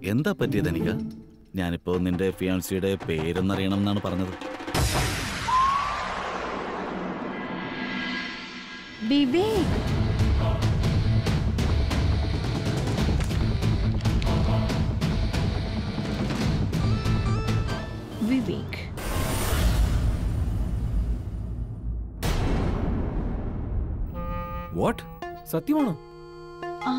എന്താ പറ്റിയത് എനിക്ക് ഞാനിപ്പോ നിന്റെ ഫിയാൻസിയുടെ പേരൊന്നറിയണം എന്നാണ് പറഞ്ഞത് വിവേക് വിവേക് വാട്ട് സത്യമാണോ ആ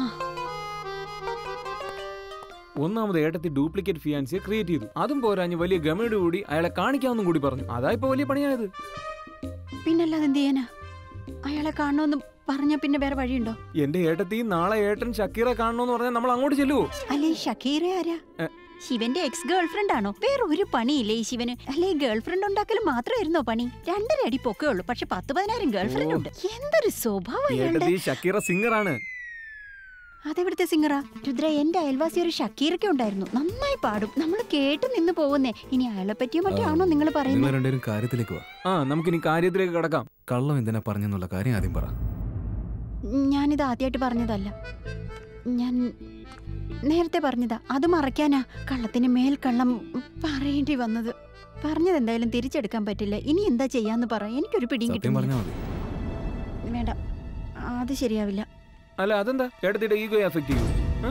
ഒന്നാമത് ഏട്ടത്തി ഡ്യൂപ്ലിക്കേറ്റ് ഫിയാൻസിയെ ക്രിയേറ്റ് ചെയ്തു അതും പോരാഞ്ഞ് വലിയ ഗമയോട് കൂടി അയാളെ കാണിക്കാമെന്നും കൂടി പറഞ്ഞു അതാ ഇപ്പൊ വലിയ പണിയായത് പിന്നല്ലാതെ എന്ത് ചെയ്യാനാ അയാളെ കാണണമെന്ന് പറഞ്ഞ പിന്നെ വേറെ വഴിയുണ്ടോ എന്റെ ഏട്ടത്തി നാളെ ഏട്ടൻ ഷക്കീറെ കാണണമെന്ന് പറഞ്ഞാൽ നമ്മൾ അങ്ങോട്ട് ചെല്ലുവോ അല്ലേ ഈ ഷക്കീറ ആരാ എ. ശിവന്റെ എക്സ് ഗേൾഫ്രണ്ട് ആണോ വേറെ ഒരു പണിയില്ലേ ഈ ശിവന് അല്ലെ ഗേൾഫ്രണ്ട് ഉണ്ടാക്കൽ മാത്രമായിരുന്നോ പണി രണ്ടര അടി പൊക്കേ ഉള്ളൂ പക്ഷെ പത്ത് പതിനായിരം ഗേൾഫ്രണ്ട് ഉണ്ട് എന്തൊരു സ്വഭാവം അയാളുടെ ഏട്ടത്തി ഷക്കീറ സിംഗർ ആണ് അതെവിടുത്തെ സിംഗറാ രുദ്ര എന്റെ അയൽവാസി ഒരു ഷക്കീറൊക്കെ ഉണ്ടായിരുന്നു നന്നായി പാടും നമ്മൾ കേട്ട് നിന്ന് പോകുന്നേ ഇനി അയാളെ പറ്റിയോ മറ്റോ ആണോ നിങ്ങൾ നിങ്ങൾ പറയുന്നത് രണ്ടുപേരും കാര്യത്തിലേക്ക് വാ ആ നമുക്കിനി കാര്യത്തിലേക്ക് കടക്കാം കള്ളം എന്തിനാ പറഞ്ഞെന്നുള്ള കാര്യം ആദ്യം പറ ഞാനിത് ആദ്യമായിട്ട് പറഞ്ഞതല്ല ഞാൻ നേരത്തെ പറഞ്ഞതാ അത് മറയ്ക്കാനാ കള്ളത്തിന് മേൽ കള്ളം പറയേണ്ടി വന്നത് പറഞ്ഞത് എന്തായാലും തിരിച്ചെടുക്കാൻ പറ്റില്ല ഇനി എന്താ ചെയ്യാന്ന് പറ എനിക്കൊരു പിടിയും സത്യം കിട്ടുന്നില്ല പറഞ്ഞാൽ മതി വേണ്ട അത് ശരിയാവില്ല അല്ല അതെന്താ ഏട്ടത്തിയുടെ ഈഗോ എഫക്ട് ചെയ്യൂ ആ?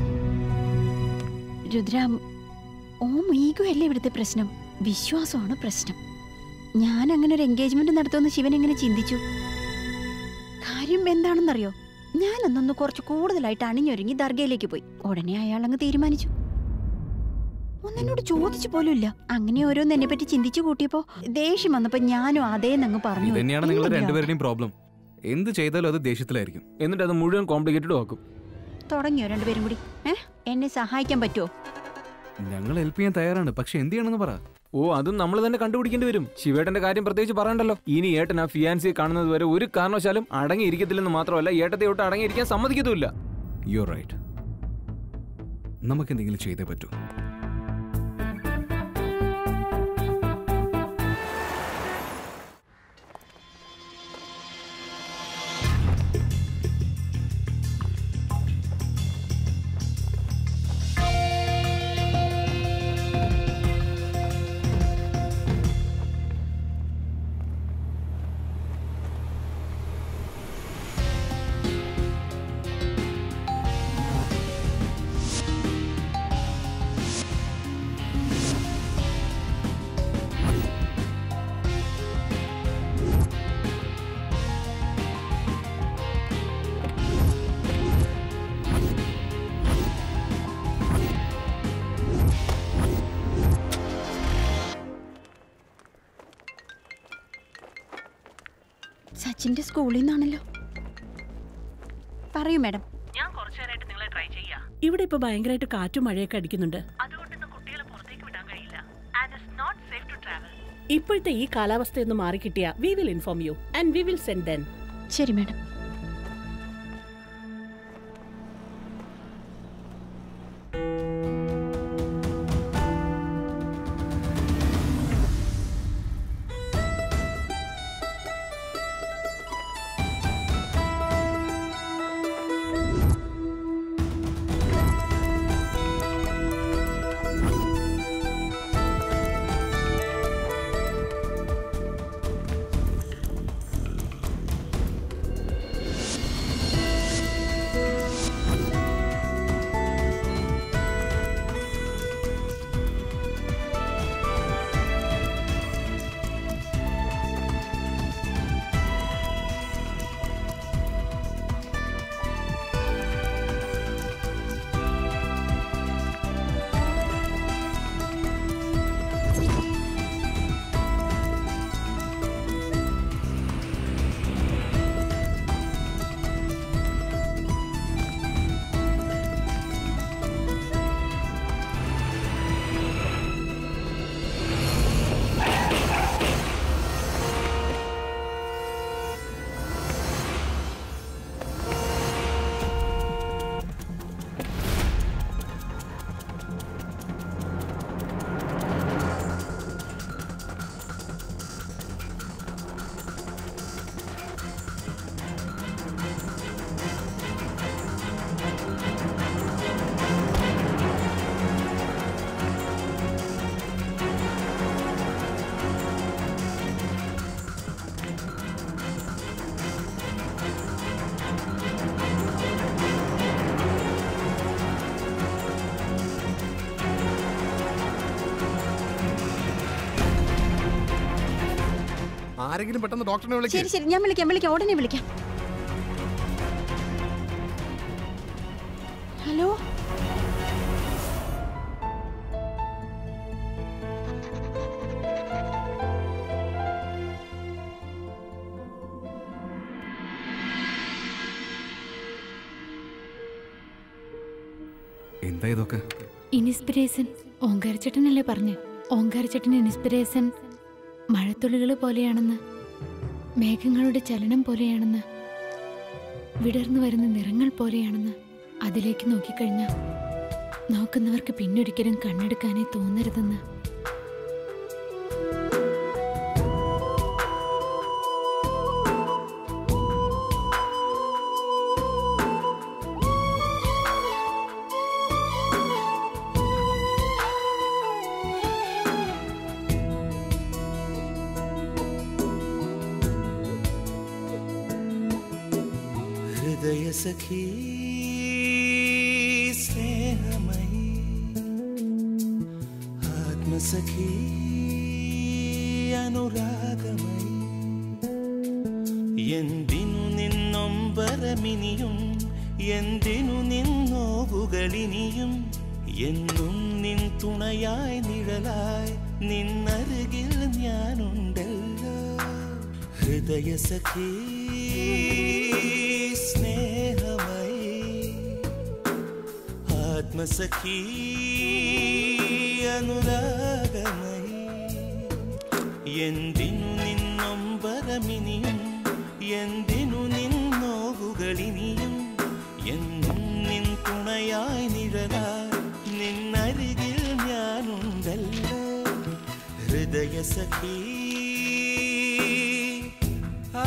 രുദ്രാം ഓം ഈഗോ അല്ലേ ഇവിടുത്തെ പ്രശ്നം വിശ്വാസമാണ് പ്രശ്നം ഞാൻ അങ്ങനെ ഒരു എൻഗേജ്മെന്റ് നടത്തുമെന്ന് ശിവൻ എങ്ങനെ ചിന്തിച്ചു കാര്യം എന്താണെന്നറിയോ ഞാൻ അന്നൊന്ന് കുറച്ച് കൂടുതലായിട്ട് അണിഞ്ഞൊരുങ്ങി ദർഗയിലേക്ക് പോയി ഉടനെ അയാൾ അങ്ങ് തീരുമാനിച്ചു ഒന്നെന്നോട് ചോദിച്ചു പോലും ഇല്ല അങ്ങനെ ഓരോന്ന് എന്നെ പറ്റി ചിന്തിച്ചു കൂട്ടിയപ്പോ ദേഷ്യം വന്നപ്പോ ഞാനും അതേന്നങ്ങ് പറഞ്ഞു ഇത് തന്നെയാണ് നിങ്ങൾ എന്തെങ്കിലും രണ്ടുപേരുടെയും പ്രോബ്ലം എന്ത് ചെയ്താലും അത് ദേഷ്യത്തിലായിരിക്കും എന്നിട്ട് അത് മുഴുവൻ കോംപ്ലിക്കേറ്റഡ് ആക്കും തുടങ്ങിയോ രണ്ടുപേരും കൂടി ഏ എന്നെ സഹായിക്കാൻ പറ്റുമോ ഞങ്ങൾ ഹെൽപ്പ് ചെയ്യാൻ തയ്യാറാണ് പക്ഷെ എന്ത് ചെയ്യണമെന്ന് പറ ഓ അതും നമ്മൾ തന്നെ കണ്ടുപിടിക്കേണ്ടി വരും ശിവേട്ടന്റെ കാര്യം പ്രത്യേകിച്ച് പറയണ്ടല്ലോ ഇനി ഏട്ടൻ ആ ഫിയാൻസിയെ കാണുന്നത് വരെ ഒരു കാരണവശാലും അടങ്ങിയിരിക്കത്തില്ലെന്ന് മാത്രമല്ല ഏട്ടത്തെ ഒട്ട് അടങ്ങിയിരിക്കാൻ സമ്മതിക്കത്തുമില്ല യു റൈറ്റ് നമുക്ക് എന്തെങ്കിലും ചെയ്തേ പറ്റൂ സച്ചിന്റെ സ്കൂളിൽ നിന്നാണല്ലോ പറയൂ മാഡം ഞാൻ കുറച്ചുനേരമായിട്ട് നിങ്ങളെ ട്രൈ ചെയ്യാം ഇവിടെ ഇപ്പൊ ഭയങ്കരമായിട്ട് കാറ്റും മഴയൊക്കെ അടിക്കുന്നുണ്ട് അതുകൊണ്ട് ഇന്ന് കുട്ടികളെ പുറത്തേക്ക് വിടാൻ കഴിയില്ല and it's not safe to travel ഇപ്പോഴത്തെ ഈ കാലാവസ്ഥയൊന്ന് മാറിക്കിട്ടിയ we will inform you and we will send then ശരി മാഡം ആരെങ്കിലും പെട്ടെന്ന് ഡോക്ടറിനെ വിളിക്ക് ശരി ശരി ഞാൻ വിളിക്കാം വിളിക്കാം ഉടനെ വിളിക്കാം ഹലോ എന്താ ഇതൊക്കെ ഇൻസ്പിരേഷൻ ഓങ്കാരച്ചേട്ടനല്ലേ പറഞ്ഞ് ഓങ്കാരച്ചേട്ടൻ ഇൻസ്പിരേഷൻ മഴത്തുള്ളികൾ പോലെയാണെന്ന് മേഘങ്ങളുടെ ചലനം പോലെയാണെന്ന് വിടർന്നു വരുന്ന നിറങ്ങൾ പോലെയാണെന്ന് അതിലേക്ക് നോക്കിക്കഴിഞ്ഞാൽ നോക്കുന്നവർക്ക് പിന്നൊരിക്കലും കണ്ണെടുക്കാനേ തോന്നരുതെന്ന് ഹൃദയസഖീ സ്നേഹമയി ആത്മസഖീ അനുരാഗമയി എന്തിനു നിന്നൊമ്പരമിനിയും എന്തിനു നിന്നോവുകളിനിയും എന്നും നിൻ തുണയായി നിഴലായി നിന്നരുകിൽ ഞാനുണ്ടല്ലോ ഹൃദയസഖീ സ്നേഹമയി ആത്മസഖീ അനുരാഗമയി എന്തിനു നിന്നൊമ്പരമിനിയും എന്തിനു നിന്നോവുകളിനിയും എന്നും നിൻ തുണയായി നിഴലായി നിന്നരികിൽ ഞാനുണ്ടല്ലോ ഹൃദയസഖീ ആ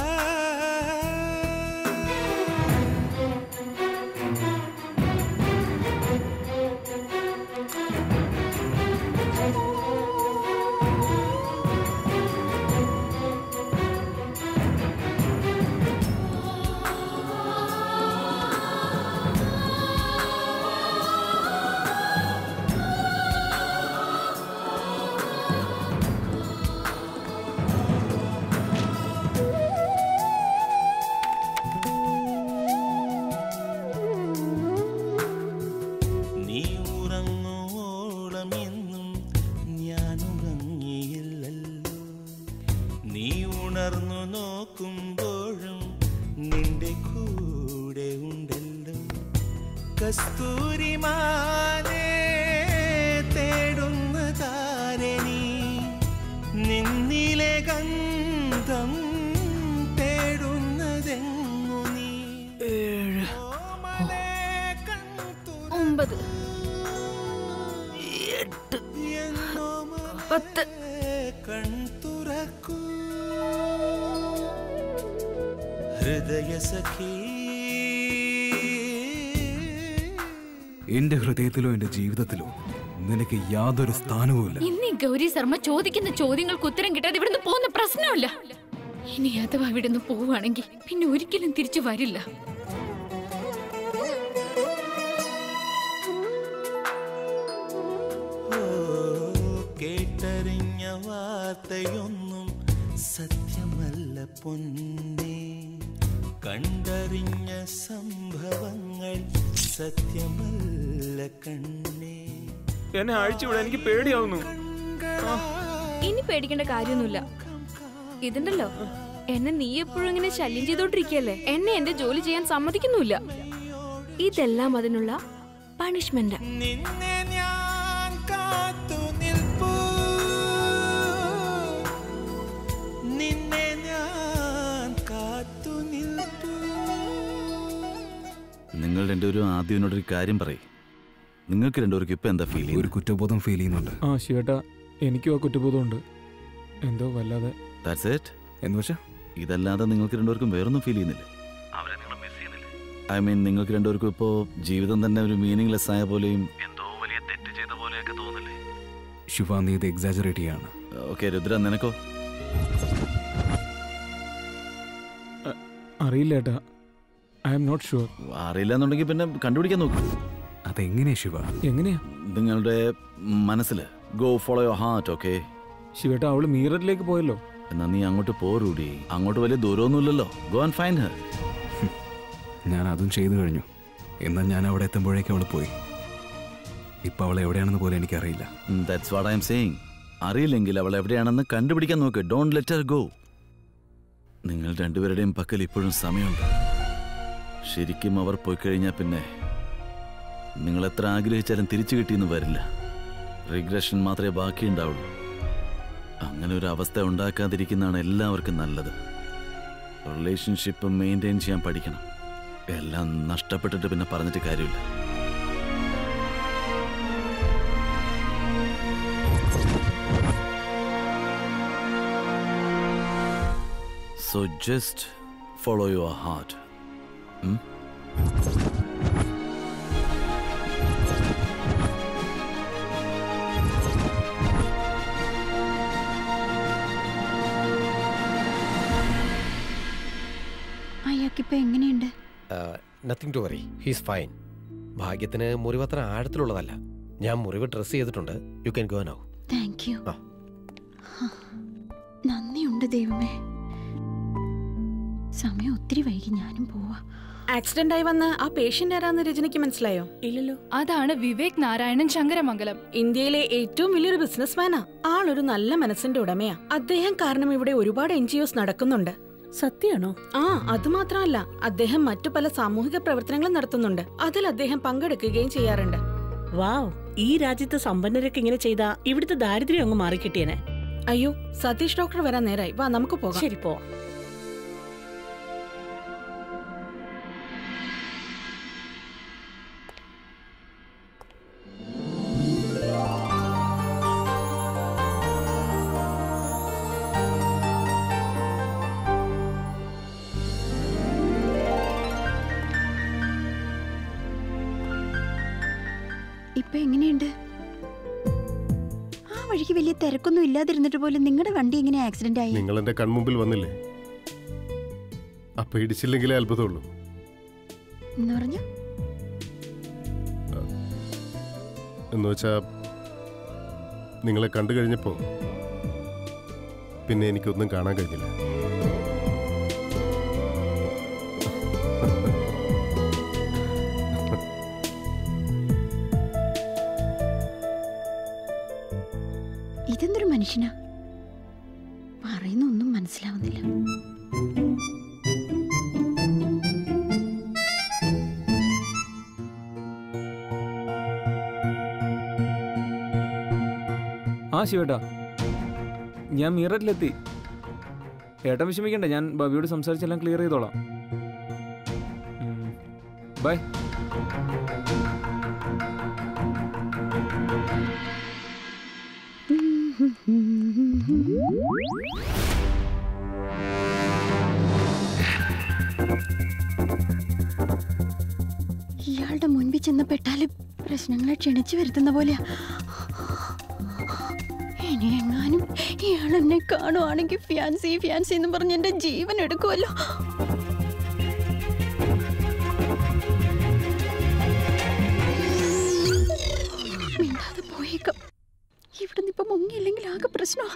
നീ ഉറങ്ങുവോളം എന്നും ഞാൻ ഉറങ്ങിയില്ലല്ലോ നീ ഉണർന്നു നോക്കുമ്പോഴും നിന്റെ കൂടെ ഉണ്ടല്ലോ കസ്തൂരിമാനെ തേടുന്ന താരണി നിന്നിലെ ഗന്ധം തേടുന്നതെങ്ങു നീ ഓമലേ കൺതുറ ഒമ്പത് എന്നോ പത്ത് കൺതുറക്കൂ ഹൃദയസഖീ എന്റെ ഹൃദയത്തിലോ എന്റെ ജീവിതത്തിലോ നിനക്ക് യാതൊരു സ്ഥാനവുമില്ല ഇന്ന് ഈ ഗൗരി ശർമ്മ ചോദിക്കുന്ന ചോദ്യങ്ങൾക്ക് ഉത്തരം കിട്ടാതെ ഇവിടുന്ന് പോകുന്ന പ്രശ്നമല്ല ഇനി അഥവാ ഇവിടുന്ന് പോവുകയാണെങ്കിൽ പിന്നെ ഒരിക്കലും തിരിച്ചു വരില്ല ഓ, കേട്ടറിഞ്ഞ വാർത്തയൊന്നും സത്യമല്ല പൊന്നേ കണ്ടറിഞ്ഞ സംഭവങ്ങൾ സത്യമല്ല കണ്ണേ എന്നെ അഴിച്ചുവിടാൻ എനിക്ക് പേടിയാവുന്നു ഇനി പേടിക്കേണ്ട കാര്യമൊന്നുമില്ല ഇതുണ്ടല്ലോ എന്നെ നീ എപ്പോഴും ഇങ്ങനെ ശല്യം ചെയ്തോണ്ടിരിക്കല്ലേ എന്നെ എന്റെ ജോലി ചെയ്യാൻ സമ്മതിക്കുന്നുമില്ല ഇതെല്ലാം അതിനുള്ള പണിഷ്മെന്റ് നിന്നെ ഞാൻ കാത്തു നിൽപ്പൂ നിന്നെ ഞാൻ കാത്തു നിൽപ്പൂ നിങ്ങൾ രണ്ടുപേരും ആദ്യം എന്നോടൊരു കാര്യം പറയും നിങ്ങൾക്ക് രണ്ടുപേർക്കും ഇപ്പൊ എന്താ ഫീൽ ഒരു കുറ്റബോധം ഫീൽ ചെയ്യുന്നുണ്ട് ആ ശിവേട്ടാ എനിക്കും ആ കുറ്റബോധമുണ്ട് എന്തോ വല്ലാതെ ദാറ്റ്സ് ഇറ്റ് എന്ന് വെച്ചാ ഇതല്ലാതെ നിങ്ങൾക്ക് രണ്ടുപേർക്കും വേറൊന്നും ഫീൽ ചെയ്യുന്നില്ലേ ഐ മീൻ നിങ്ങൾക്ക് രണ്ടുപേർക്കും ഇപ്പോ ജീവിതം തന്നെ ഒരു മീനിങ്ലെസ് ആയ പോലെയും എന്തോ വലിയ തെറ്റ് ചെയ്ത പോലെയൊക്കെ തോന്നില്ലേ ശിവ നീ ഇത് എക്സാജറേറ്റ് ചെയ്യാണ് ഓക്കെ രുദ്ര നിനക്കോ അറിയില്ല ഏട്ടാ ഐ എം നോട്ട് ഷുവർ അറിയില്ല എന്നുണ്ടെങ്കിൽ പിന്നെ കണ്ടുപിടിക്കാൻ നോക്കൂ അതെങ്ങനെയാ ശിവ എങ്ങനെയാ നിങ്ങളുടെ മനസ്സിൽ go follow your heart okay ശിവേട്ട അവള് മീററ്റിലേക്ക് പോയല്ലോ എന്നാ നീ അങ്ങോട്ട് പോരൂടി അങ്ങോട്ട് വലിയ ദൂരമൊന്നുമില്ലല്ലോ ഗോ ആൻഡ് ഫൈൻഡ് ഹർ ഞാൻ അതും ചെയ്തു കഴിഞ്ഞു എന്നാൽ ഞാൻ അവിടെ എത്തുമ്പോഴേക്കും അവൾ പോയി ഇപ്പം അവൾ എവിടെയാണെന്ന് പോലും എനിക്കറിയില്ല that's what I'm saying അറിയില്ലെങ്കിൽ അവൾ എവിടെയാണെന്ന് കണ്ടുപിടിക്കാൻ നോക്ക് ഡോണ്ട് ലെറ്റ് ഹർ ഗോ നിങ്ങൾ രണ്ടുപേരുടെയും പക്കൽ ഇപ്പോഴും സമയമുണ്ട് ശരിക്കും അവർ പോയി കഴിഞ്ഞാൽ പിന്നെ നിങ്ങൾ എത്ര ആഗ്രഹിച്ചാലും തിരിച്ചു കിട്ടിയെന്ന് വരില്ല റിഗ്രഷൻ മാത്രമേ ബാക്കിയുണ്ടാവുള്ളൂ അങ്ങനെ ഒരു അവസ്ഥ ഉണ്ടാക്കാതിരിക്കുന്നതാണ് എല്ലാവർക്കും നല്ലത് റിലേഷൻഷിപ്പ് മെയിൻറ്റെയിൻ ചെയ്യാൻ പഠിക്കണം എല്ലാം നഷ്ടപ്പെട്ടിട്ട് പിന്നെ പറഞ്ഞിട്ട് കാര്യമില്ല So just follow your heart. Hmm? അയാൾക്കിപ്പോ എങ്ങനെയുണ്ട് nothing to worry he's fine ഭാഗ്യത്തിന് മുറിവ് അത്ര ആഴത്തിലുള്ളതല്ല ഞാൻ മുറിവ് ഡ്രസ് ചെയ്തിട്ടുണ്ട് you can go now thank you ആ. നന്ദിയുണ്ട് ദൈവമേ സമയം ഒത്തിരി വൈകി ഞാനും പോവാ ആക്സിഡന്റ് ആയി വന്ന ആ പേഷ്യന്റ് ആരാന്ന് രജനിക്ക് മനസ്സിലായോ ഇല്ലല്ലോ അതാണ് വിവേക് നാരായണൻ ശങ്കരമംഗലം ഇന്ത്യയിലെ ഏറ്റവും വലിയൊരു ബിസിനസ്മാനാ ആളൊരു നല്ല മനസ്സിന്റെ ഉടമയാ അദ്ദേഹം കാരണം ഇവിടെ ഒരുപാട് എൻ ജി ഒസ് നടക്കുന്നുണ്ട് സത്യാണോ ആ അത് മാത്രമല്ല അദ്ദേഹം മറ്റു പല സാമൂഹിക പ്രവർത്തനങ്ങളും നടത്തുന്നുണ്ട് അതിൽ അദ്ദേഹം പങ്കെടുക്കുകയും ചെയ്യാറുണ്ട് വാവ് ഈ രാജ്യത്തെ സമ്പന്നരൊക്കെ ഇങ്ങനെ ചെയ്താ ഇവിടുത്തെ ദാരിദ്ര്യം അങ്ങ് മാറിക്കിട്ടിയനെ അയ്യോ സതീഷ് ഡോക്ടർ വരാൻ നേരായി വാ നമുക്ക് പോകാം ശരി പോ ഇപ്പൊ എങ്ങനെയുണ്ട് ആ വഴിക്ക് വലിയ തിരക്കൊന്നും ഇല്ലാതിരുന്നിട്ട് പോലും നിങ്ങളുടെ വണ്ടി എങ്ങനെ ആക്സിഡന്റ് ആയി നിങ്ങൾ എന്റെ കൺമുമ്പിൽ വന്നില്ലേ അപ്പൊ ഇടിച്ചില്ലെങ്കിലേ അത്ഭുതമുള്ളൂ എന്ന് പറഞ്ഞു എന്ന് വെച്ചാ നിങ്ങളെ കണ്ടു കഴിഞ്ഞപ്പോ പിന്നെ എനിക്കൊന്നും കാണാൻ കഴിഞ്ഞില്ല ഇതെന്തൊരു മനുഷ്യനാ പറയുന്ന ഒന്നും മനസ്സിലാവുന്നില്ല ആ ശിവേട്ടാ ഞാൻ മീററ്റിലെത്തി ഏട്ടൻ വിഷമിക്കണ്ട ഞാൻ ബബിയോട് സംസാരിച്ചെല്ലാം ക്ലിയർ ചെയ്തോളാം ബൈ ഇയാളുടെ മുൻപിൽ ചെന്ന് പെട്ടാല് പ്രശ്നങ്ങളെ ക്ഷണിച്ചു വരുത്തുന്ന പോലെയാ ഇനി എങ്ങാനും ഇയാൾ എന്നെ കാണുവാണെങ്കിൽ ഫിയാൻസി ഫിയാൻസി എന്ന് പറഞ്ഞ് എന്റെ ജീവൻ എടുക്കുമല്ലോ മിണ്ടാതെ പോയേക്കാം ഇവിടുന്ന് ഇപ്പൊ മുങ്ങിയില്ലെങ്കിൽ ആകെ പ്രശ്നമാ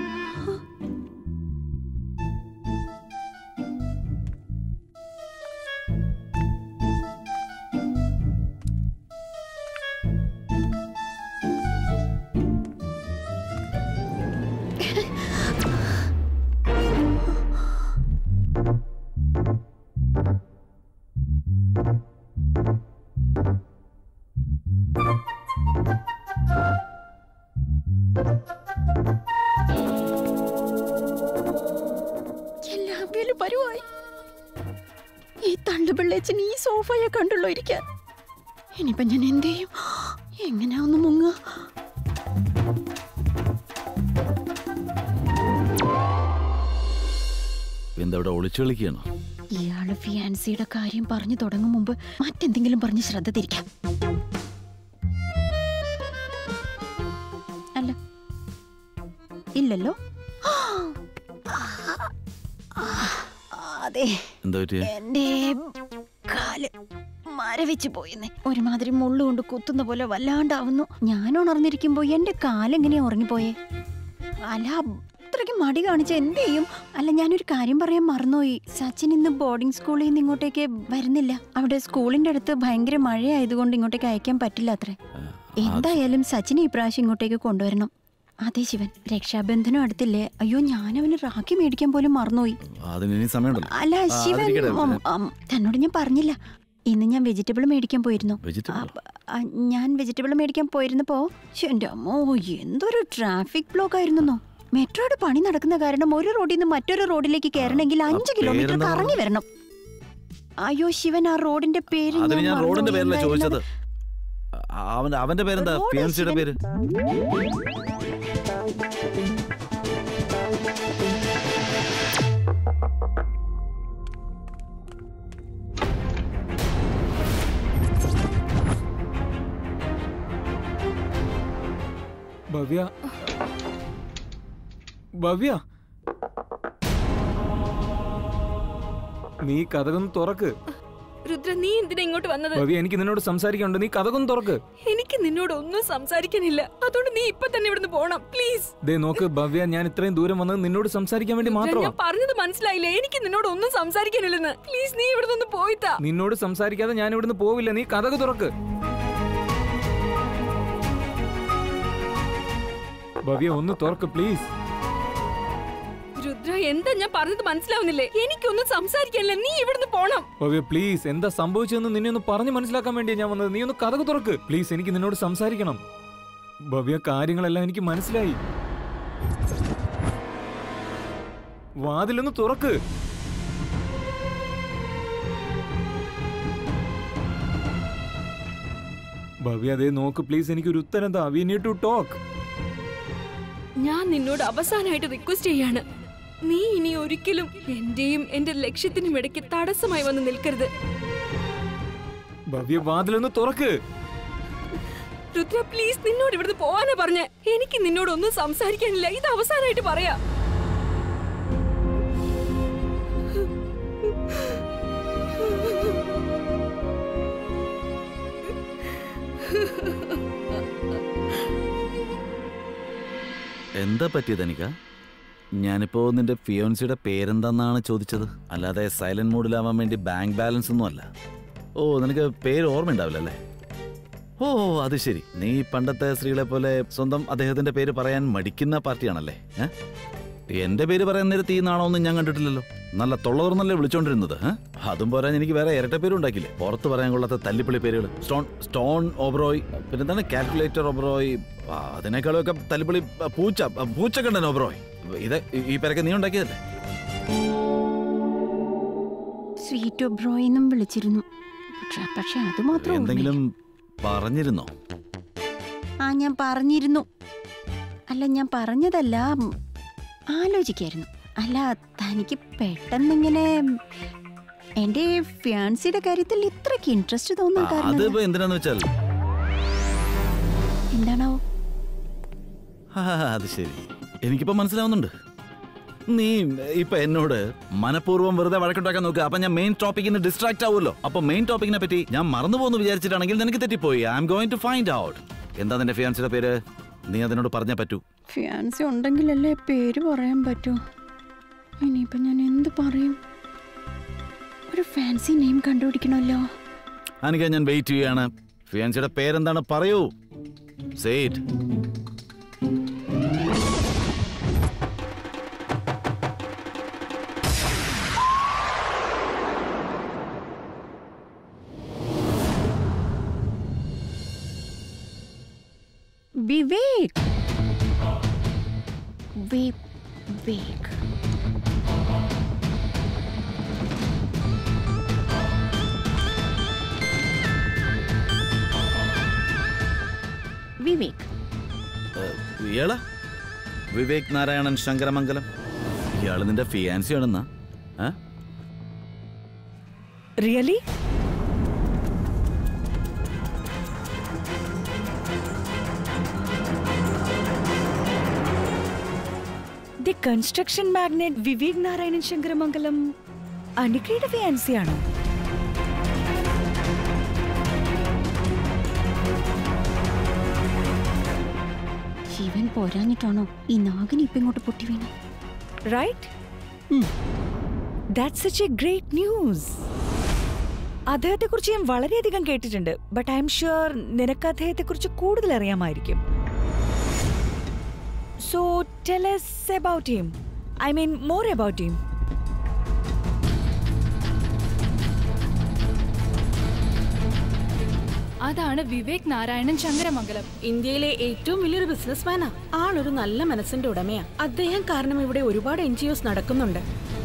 എല്ലാം വേലും വരുവായി ഈ തണ്ടുപിള്ളേച്ചൻ ഈ സോഫയെ കണ്ടുള്ളൂ ഇരിക്കാൻ ഇനിയിപ്പൊ ഞാൻ എന്ത് ചെയ്യും എങ്ങനെയാ ഒന്ന് മുങ്ങുക എന്താ ഇവിടെ ഒളിച്ചു കളിക്കുകയാണോ ഇയാള് ഫിയാൻസിയുടെ കാര്യം പറഞ്ഞു തുടങ്ങും മുമ്പ് മറ്റെന്തെങ്കിലും പറഞ്ഞ് ശ്രദ്ധ തിരിക്കാം അല്ല ഇല്ലല്ലോ അതെ എന്താ പറ്റിയ എന്റെ കാല് മരവിച്ച് പോയിന്നേ ഒരുമാതിരി മുള്ളുകൊണ്ട് കുത്തുന്ന പോലെ വല്ലാണ്ടാവുന്നു ഞാൻ ഉണർന്നിരിക്കുമ്പോ എന്റെ കാലെങ്ങനെയാ ഉറങ്ങിപ്പോയേ അല്ല ഇത്രയ്ക്ക് മടി കാണിച്ച എന്ത് ചെയ്യും അല്ല ഞാനൊരു കാര്യം പറയാൻ മറന്നുപോയി സച്ചിൻ ഇന്ന് ബോർഡിംഗ് സ്കൂളിൽ നിന്ന് ഇങ്ങോട്ടേക്ക് വരുന്നില്ല അവിടെ സ്കൂളിന്റെ അടുത്ത് ഭയങ്കര മഴയായതുകൊണ്ട് ഇങ്ങോട്ടേക്ക് അയക്കാൻ പറ്റില്ല അത്രേ എന്തായാലും സച്ചിനെ ഇപ്രാവശ്യം ഇങ്ങോട്ടേക്ക് കൊണ്ടുവരണം അതെ ശിവൻ രക്ഷാബന്ധനം അടുത്തില്ലേ അയ്യോ ഞാൻ അവന് റാഖി മേടിക്കാൻ പോലും മറന്നുപോയി അതിന് ഇനി സമയമുണ്ടല്ലോ അല്ല ആ, ശിവൻ അതിരിക്കട്ടെ. ഉം, ഉം, തന്നോട് ഞാൻ പറഞ്ഞില്ല ഇന്ന് ഞാൻ വെജിറ്റബിൾ മേടിക്കാൻ പോയിരുന്നു വെജിറ്റബിൾ അപ്പ- ആ, ഞാൻ വെജിറ്റബിൾ മേടിക്കാൻ പോയിരുന്നപ്പോ ശ്ശെ, എൻ്റെ അമ്മോ എന്തൊരു ട്രാഫിക് ബ്ലോക്ക് ആയിരുന്നോ മെട്രോയുടെ പണി നടക്കുന്ന കാരണം ഒരു റോഡിൽ നിന്ന് മറ്റൊരു റോഡിലേക്ക് കയറണമെങ്കിൽ അഞ്ച് കിലോമീറ്റർ പേരെന്താ കറങ്ങി വരണം അയ്യോ ശിവൻ ആ റോഡിന്റെ പേര് അതിന് ഞാൻ റോഡിന്റെ മറന്നുപോയി. പേരല്ല എന്തായിരുന്നത്? ചോദിച്ചത് ആ, അവന്റെ അവന്റെ പേരെന്താ റോഡ് ഫിയാൻസിയുടെ ശിവൻ. പേര് ഭവ്യ ഭവ്യ നീ കഥകൊന്ന് തുറക്ക് രുദ്ര നീ എന്തിനാ ഇങ്ങോട്ട് വന്നത് ഭവ്യ എനിക്ക് നിന്നോട് സംസാരിക്കാനുണ്ട് നീ കഥകൊന്ന് തുറക്ക് എനിക്ക് നിന്നോട് ഒന്നും സംസാരിക്കാനില്ല അതുകൊണ്ട് നീ ഇപ്പൊ തന്നെ ഇവിടുന്ന് പോണം പ്ലീസ് ദേ നോക്ക് ഭവ്യ ഞാൻ ഇത്രയും ദൂരം വന്നത് നിന്നോട് സംസാരിക്കാൻ വേണ്ടി മാത്രമാ ഞാൻ പറഞ്ഞത് മനസ്സിലായില്ലേ എനിക്ക് നിന്നോട് ഒന്നും സംസാരിക്കാനില്ലെന്ന് പ്ലീസ് നീ ഇവിടെ നിന്ന് പോയിത്താ നിന്നോട് സംസാരിക്കാതെ ഞാൻ ഇവിടുന്ന് പോവില്ല നീ കഥക് തുറക്ക് ഭവ്യ ഒന്ന് തുറക്ക് പ്ലീസ് രുദ്ര എന്താ ഞാൻ പറഞ്ഞത് മനസ്സിലാവുന്നില്ലേ എനിക്കൊന്നും സംസാരിക്കാനില്ല നീ ഇവിടുന്ന് പോണം ഭവ്യ പ്ലീസ് എന്താ സംഭവിച്ചതെന്ന് നിന്നെ ഒന്ന് പറഞ്ഞ് മനസ്സിലാക്കാൻ വേണ്ടിയാ ഞാൻ വന്നത് നീ ഒന്ന് കഥക് തുറക്ക് പ്ലീസ് എനിക്ക് നിന്നോട് സംസാരിക്കണം ഭവ്യ കാര്യങ്ങളെല്ലാം എനിക്ക് മനസ്സിലായി വാതിലൊന്ന് തുറക്ക് ഭവ്യ അതേ നോക്ക് പ്ലീസ് എനിക്കൊരു ഉത്തരം താ വി നീഡ് ടു ടോക്ക് ഞാൻ നിന്നോട് അവസാനമായിട്ട് റിക്വസ്റ്റ് ചെയ്യാണ് നീ ഇനി ഒരിക്കലും എന്റെയും എന്റെ ലക്ഷ്യത്തിനും ഇടയ്ക്ക് തടസ്സമായി വന്ന് നിൽക്കരുത് ഭവ്യ വാതിലൊന്ന് തുറക്ക് രുദ്ര പ്ലീസ് നിന്നോട് ഇവിടുന്ന് പോവാനാ പറഞ്ഞ എനിക്ക് നിന്നോട് ഒന്നും സംസാരിക്കാനില്ല ഇത് അവസാനമായിട്ട് പറയാ എന്താ പറ്റിയത് എനിക്ക ഞാനിപ്പോ നിന്റെ ഫിയോൻസിയുടെ പേരെന്താന്നാണ് ചോദിച്ചത് അല്ലാതെ സൈലന്റ് മോഡിലാവാൻ വേണ്ടി ബാങ്ക് ബാലൻസ് ഒന്നും അല്ല ഓ നിനക്ക് പേര് ഓർമ്മയുണ്ടാവില്ല അല്ലേ ഓ അത് ശരി നീ പണ്ടത്തെ സ്ത്രീകളെ പോലെ സ്വന്തം അദ്ദേഹത്തിന്റെ പേര് പറയാൻ മടിക്കുന്ന പാർട്ടിയാണല്ലേ ഏ? എന്റെ പേര് പറയാൻ നേരത്ത് ഈ നാണമൊന്നും ഞാൻ കണ്ടിട്ടില്ലല്ലോ നല്ല തൊള്ളതുറന്നല്ലേ വിളിച്ചോണ്ടിരുന്നത് ഏ? അതും പോരാൻ എനിക്ക് വേറെ ഇരട്ട പേരും ഉണ്ടാക്കില്ലേ പുറത്ത് പറയാൻ കൊള്ളാത്ത തല്ലിപ്പള്ളി പേരുകൾ സ്റ്റോൺ സ്റ്റോൺ ഓബ്രോയ് പിന്നെന്താണ് കാൽക്കുലേറ്റർ ഓബ്രോയ് ആ, അതിനേക്കാളും ഒക്കെ തല്ലിപ്പള്ളി ആ, പൂച്ച ആ, പൂച്ചക്കണ്ടൻ ഓബ്രോയ് ഇത് ഈ- ഈ പേരൊക്കെ നീ ഉണ്ടാക്കിയതല്ലേ സ്വീറ്റ് ബ്രോയിന്നും വിളിച്ചിരുന്നു പക്ഷെ- പക്ഷെ അത് മാത്രം എന്തെങ്കിലും പറഞ്ഞിരുന്നോ ആ ഞാൻ പറഞ്ഞിരുന്നു അല്ല ഞാൻ പറഞ്ഞതല്ല ഉം, ആലോചിക്കായിരുന്നു അല്ല തനിക്ക് പെട്ടെന്നിങ്ങനെ എന്റെ ഫിയാൻസിയുടെ കാര്യത്തിൽ ഇത്രയ്ക്ക് ഇൻട്രസ്റ്റ് തോന്നാൻ അത് കാരണം ഇപ്പൊ എന്തിനാന്ന് വെച്ചാൽ എന്താണോ ആ, അത് ശരി എനിക്കിപ്പോ മനസ്സിലാവുന്നുണ്ട് നീ ഇപ്പൊ എന്നോട് മനഃപൂർവ്വം വെറുതെ വഴക്കുണ്ടാക്കാൻ നോക്കുക അപ്പൊ ഞാൻ മെയിൻ ടോപ്പിക്കിൽ നിന്ന് ഡിസ്ട്രാക്ട് ആവുമല്ലോ അപ്പൊ മെയിൻ ടോപ്പിക്കിനെ പറ്റി ഞാൻ മറന്നു പോകുന്നു വിചാരിച്ചിട്ടാണെങ്കിൽ നിനക്ക് തെറ്റിപ്പോയി I'm going to find out എന്താ നിന്റെ ഫിയാൻസിയുടെ പേര് നീ അതിനോട് പറഞ്ഞേ പറ്റൂ ഫിയാൻസി ഉണ്ടെങ്കിലല്ലേ പേര് പറയാൻ പറ്റൂ ഇനിയിപ്പോ ഞാൻ എന്ത് പറയും ഒരു ഫാൻസി നെയിം കണ്ടുപിടിക്കണമല്ലോ അനിക ഞാൻ വെയിറ്റ് ചെയ്യാണ് ഫിയാൻസിയുടെ പേരെന്താണ് പറയൂ സേറ്റ് വിവേക് വിവേക് വിവേക് ഇയാളാ വിവേക് നാരായണൻ ശങ്കരമംഗലം ഇയാള് നിന്റെ ഫിയാൻസി ആണെന്നാ ആ really the construction magnet Vivek Narayanan Shankaramangalam അനിക്കയുടെ ഫിയാൻസിയാണോ ശിവൻ പോരാഞ്ഞിട്ടാണോ ഈ നാഗിനി ഇപ്പൊ ഇങ്ങോട്ട് പൊട്ടി വീണത് right that's such a great news അദ്ദേഹത്തെ കുറിച്ച് ഞാൻ വളരെയധികം കേട്ടിട്ടുണ്ട് ബട്ട് ഐ എം ഷുവർ നിനക്ക് അദ്ദേഹത്തെ കുറിച്ച് കൂടുതൽ അറിയാമായിരിക്കും so tell us about him I mean more about him അതാണ് വിവേക് നാരായണൻ ശങ്കരമംഗലം ഇന്ത്യയിലെ ഏറ്റവും വലിയൊരു ബിസിനസ്മാനാ ആളൊരു നല്ല മനസ്സിന്റെ ഉടമയാ അദ്ദേഹം കാരണം ഇവിടെ ഒരുപാട് എൻ ജി ഒസ് നടക്കുന്നുണ്ട്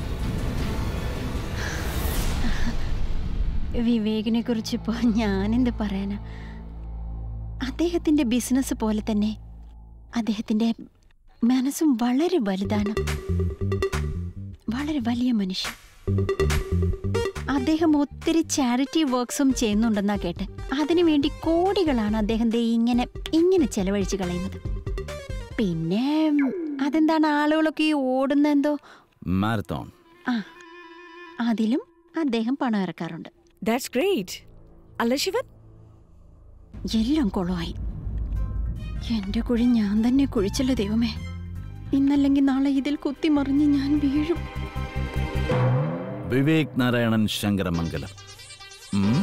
വിവേകിനെ കുറിച്ച് ഇപ്പോൾ ഞാനെന്ത് പറയാനാ അദ്ദേഹത്തിന്റെ ബിസിനസ് പോലെ തന്നെ അദ്ദേഹത്തിന്റെ മനസ്സും വളരെ വലുതാണ് വളരെ വലിയ മനുഷ്യൻ അദ്ദേഹം ഒത്തിരി ചാരിറ്റി വർക്ക്സും ചെയ്യുന്നുണ്ടെന്നാ കേട്ടെ അതിനുവേണ്ടി കോടികളാണ് അദ്ദേഹം ദേ ഇങ്ങനെ ഇങ്ങനെ ചെലവഴിച്ച് കളയുന്നത് പിന്നെ അതെന്താണ് ആളുകളൊക്കെ ഈ ഓടുന്ന എന്തോ മാരത്തോൺ ആ അതിലും അദ്ദേഹം പണം ഇറക്കാറുണ്ട് ദാറ്റ്സ് ഗ്രേറ്റ് അല്ല ശിവൻ എല്ലാം കുളമായി എന്റെ കുഴി ഞാൻ തന്നെ കുഴിച്ചല്ലോ ദൈവമേ ഇന്നല്ലെങ്കിൽ നാളെ ഇതിൽ കുത്തിമറിഞ്ഞ് ഞാൻ വീഴും വിവേക് നാരായണൻ ശങ്കരമംഗലം ഉം.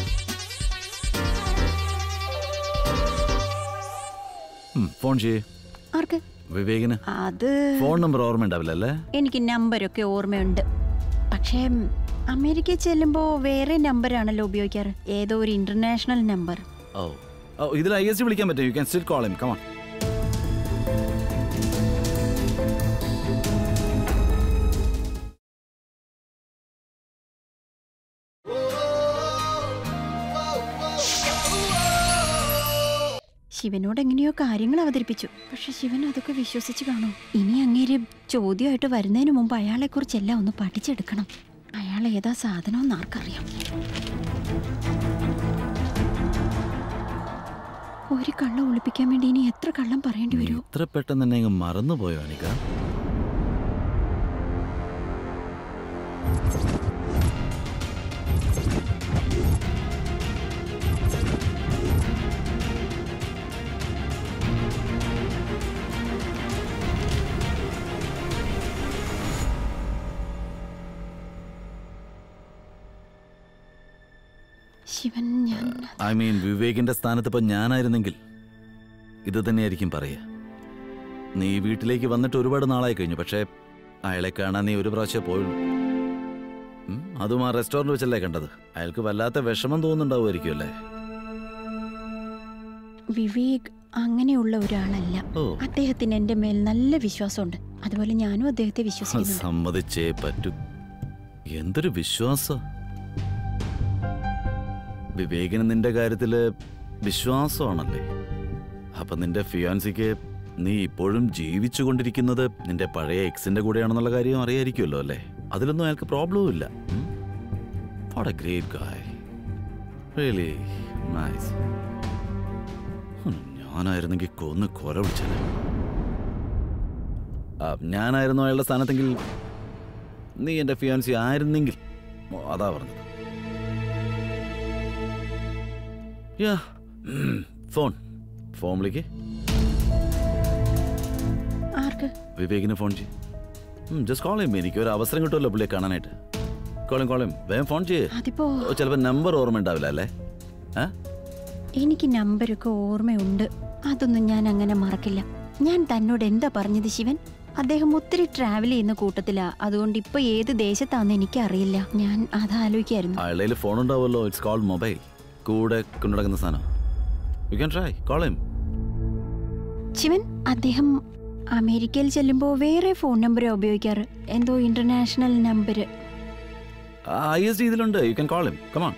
ഉം, ഫോൺ ചെയ്യേ ആർക്ക് വിവേകിന് അത് ഫോൺ നമ്പർ ഓർമ്മ ഉണ്ടാവില്ല അല്ലേ എനിക്ക് നമ്പരൊക്കെ ഓർമ്മയുണ്ട് പക്ഷേ അമേരിക്കയിൽ ചെല്ലുമ്പോൾ വേറെ നമ്പറാണല്ലോ ഉപയോഗിക്കാറ് ഏതോ ഒരു ഇന്റർനാഷണൽ നമ്പർ ഓ ഓ ഇതിൽ ഐ എസ് ഡി വിളിക്കാൻ പറ്റും you can still call him come on ശിവനോട് എങ്ങനെയോ കാര്യങ്ങൾ അവതരിപ്പിച്ചു പക്ഷെ ശിവൻ അതൊക്കെ വിശ്വസിച്ച് കാണും ഇനി അങ്ങേര് ചോദ്യമായിട്ട് വരുന്നതിന് മുമ്പ് അയാളെ കുറിച്ചെല്ലാം ഒന്ന് പഠിച്ചെടുക്കണം അയാൾ ഏതാ സാധനം ആർക്കറിയാം ഒരു കള്ളം ഒളിപ്പിക്കാൻ വേണ്ടി ഇനി എത്ര കള്ളം പറയേണ്ടി വരും ഇത്ര പെട്ടെന്ന് തന്നെ അങ്ങ് മറന്നുപോയോ അനിക ശിവൻ ഞാൻ ഐ മീൻ വിവേകിന്റെ സ്ഥാനത്ത് ഇപ്പൊ ഞാനായിരുന്നെങ്കിൽ ഇത് തന്നെയായിരിക്കും പറയുക നീ വീട്ടിലേക്ക് വന്നിട്ട് ഒരുപാട് നാളായി കഴിഞ്ഞു പക്ഷേ അയാളെ കാണാൻ നീ ഒരു പ്രാവശ്യം പോയുള്ളൂ ഉം, അതും ആ റെസ്റ്റോറന്റ് വെച്ചല്ലേ കണ്ടത് അയാൾക്ക് വല്ലാത്ത വിഷമം തോന്നുന്നുണ്ടാവുമായിരിക്കും അല്ലേ വിവേക് അങ്ങനെയുള്ള ഒരാളല്ല ഓ. അദ്ദേഹത്തിന് എന്റെ മേൽ നല്ല വിശ്വാസമുണ്ട് അതുപോലെ ഞാനും അദ്ദേഹത്തെ വിശ്വസിക്കുന്നുണ്ട് സമ്മതിച്ചേ പറ്റൂ എന്തൊരു വിശ്വാസ വിവേകിന് നിന്റെ കാര്യത്തില് വിശ്വാസമാണല്ലേ അപ്പൊ നിന്റെ ഫിയാൻസിക്ക് നീ ഇപ്പോഴും ജീവിച്ചു കൊണ്ടിരിക്കുന്നത് നിന്റെ പഴയ എക്സിന്റെ കൂടെയാണെന്നുള്ള കാര്യം അറിയായിരിക്കുമല്ലോ അല്ലേ അതിലൊന്നും അയാൾക്ക് പ്രോബ്ലവും ഇല്ല what a great guy really nice ഞാനായിരുന്നെങ്കിൽ കൊന്ന് കൊല വിളിച്ചത് ഞാനായിരുന്നു അയാളുടെ സ്ഥാനത്തെങ്കിൽ നീ എൻ്റെ ഫിയാൻസി ആയിരുന്നെങ്കിൽ ഓ, അതാ പറഞ്ഞത് യാ ഉം, ഫോൺ ഫോൺ വിളിക്ക് ആർക്ക് വിവേകിന് ഫോൺ ചെയ്യും ജസ്റ്റ് കോൾ ചെയ്യും എനിക്ക് ഒരു അവസരം കിട്ടുമല്ലോ പുള്ളിയെ കാണാനായിട്ട് കോളും കോളും വേഗം ഫോൺ ചെയ്യേ അതിപ്പോ ചിലപ്പോൾ നമ്പർ ഓർമ്മ ഉണ്ടാവില്ല അല്ലേ ആ എനിക്ക് നമ്പരൊക്കെ ഓർമ്മയുണ്ട് അതൊന്നും ഞാൻ അങ്ങനെ മറക്കില്ല ഞാൻ തന്നോട് എന്താ പറഞ്ഞത് ശിവൻ അദ്ദേഹം ഒത്തിരി ട്രാവൽ ചെയ്യുന്ന കൂട്ടത്തിലാ അതുകൊണ്ട് ഇപ്പൊ ഏത് ദേശത്താന്ന് എനിക്കറിയില്ല ഞാൻ അതാലോചിക്കായിരുന്നു അയാളുടെ ഫോൺ ഉണ്ടാവുമല്ലോ ഇറ്റ്സ് കോൾഡ് മൊബൈൽ കൂടെ കൊണ്ടുനടക്കുന്ന സാധനം യു ക്യാൻ ട്രൈ കോൾ ചെയ്യും ശിവൻ അദ്ദേഹം അമേരിക്കയിൽ ചെല്ലുമ്പോൾ വേറെ ഫോൺ നമ്പറാ ഉപയോഗിക്കാറ് എന്തോ international number I S D ഇതിലുണ്ട് you can call him come on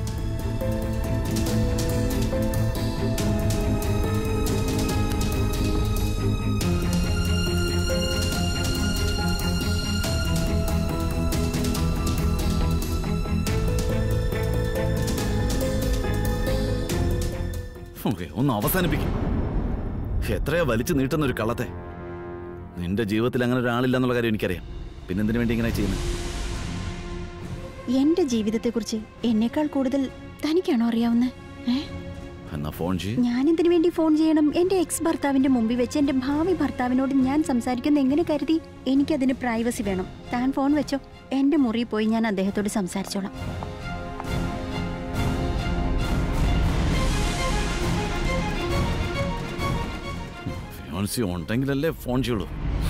okay ഒന്ന് അവസാനിപ്പിക്കും എത്രയാ വലിച്ചു നീട്ടുന്ന ഒരു കള്ളത്തെ നിന്റെ ജീവിതത്തിൽ അങ്ങനെ ഒരാളില്ലെന്നുള്ള കാര്യം എനിക്കറിയാം പിന്നെന്തിനു വേണ്ടി ഇങ്ങനെ ചെയ്യുന്നത് എന്റെ ജീവിതത്തെക്കുറിച്ച് എന്നേക്കാൾ കൂടുതൽ തനിക്കാണോ അറിയാവുന്നത് ഏ എന്നാ ഫോൺ ചെയ്യ് ഞാൻ എന്തിനു വേണ്ടി ഫോൺ ചെയ്യണം എന്റെ എക്സ് ഭർത്താവിന്റെ മുമ്പിൽ വെച്ച് എന്റെ ഭാവി ഭർത്താവിനോട് ഞാൻ സംസാരിക്കുന്ന എങ്ങനെ കരുതി എനിക്കതിന് പ്രൈവസി വേണം താൻ ഫോൺ വെച്ചോ എന്റെ മുറിയിൽ പോയി ഞാൻ അദ്ദേഹത്തോട് സംസാരിച്ചോളാം ഫിയോൺസി ഉണ്ടെങ്കിലല്ലേ ഫോൺ ചെയ്യുള്ളൂ